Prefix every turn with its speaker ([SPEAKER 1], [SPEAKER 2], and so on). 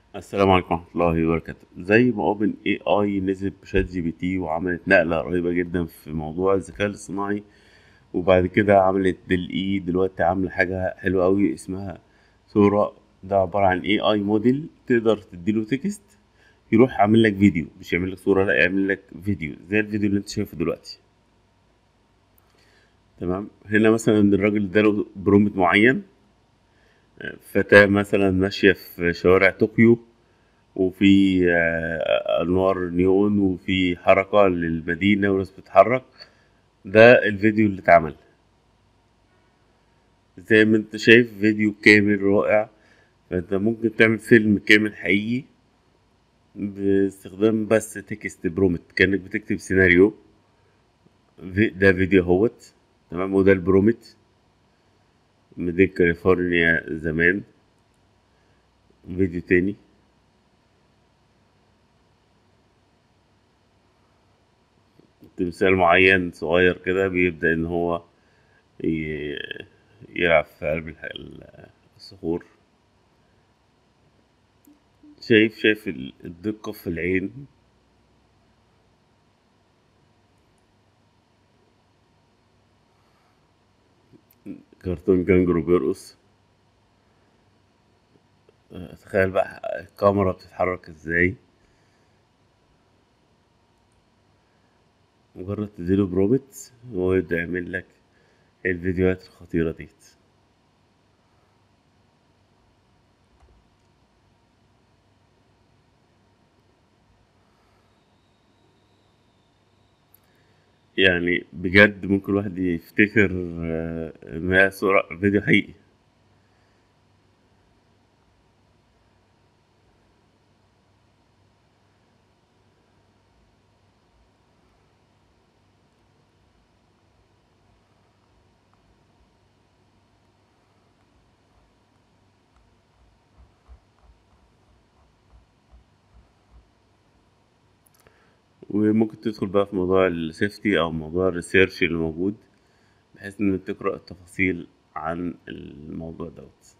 [SPEAKER 1] السلام عليكم ورحمة الله وبركاته زي ما اوبن اي اي نزل بشات جي بي تي وعملت نقلة رهيبة جدا في موضوع الذكاء الاصطناعي وبعد كده عملت دل اي دلوقتي عاملة حاجة حلوة أوي اسمها صورة ده عبارة عن اي اي موديل تقدر تديله تكست يروح عامل لك فيديو مش يعمل لك صورة لا يعمل لك فيديو زي الفيديو اللي انت شايفه دلوقتي تمام هنا مثلا الراجل اداله برومت معين فتاة مثلا ماشية في شوارع طوكيو وفي آه، أنوار نيون وفي حركة للمدينة وناس بتتحرك ده الفيديو اللي اتعمل زي ما انت شايف فيديو كامل رائع فانت ممكن تعمل فيلم كامل حقيقي باستخدام بس تكست برومت كأنك بتكتب سيناريو في- ده فيديو اهوت تمام وده البرومت مدينة كاليفورنيا زمان فيديو تاني تمثال معين صغير كده بيبدأ إن هو ي- يلعب في قلب الح- ال- الصخور شايف شايف ال- الدقة في العين كرتون كانجرو بيرقص تخيل بقى الكاميرا بتتحرك ازاي مجرد تديله بروبت هو يبدأ يعمل لك الفيديوهات الخطيرة ديت يعني بجد ممكن الواحد يفتكر آه، إن هي صورة فيديو حقيقي وممكن تدخل بقى في موضوع السيفتي أو موضوع الريسيرش اللي موجود بحيث إنك تقرأ التفاصيل عن الموضوع دوت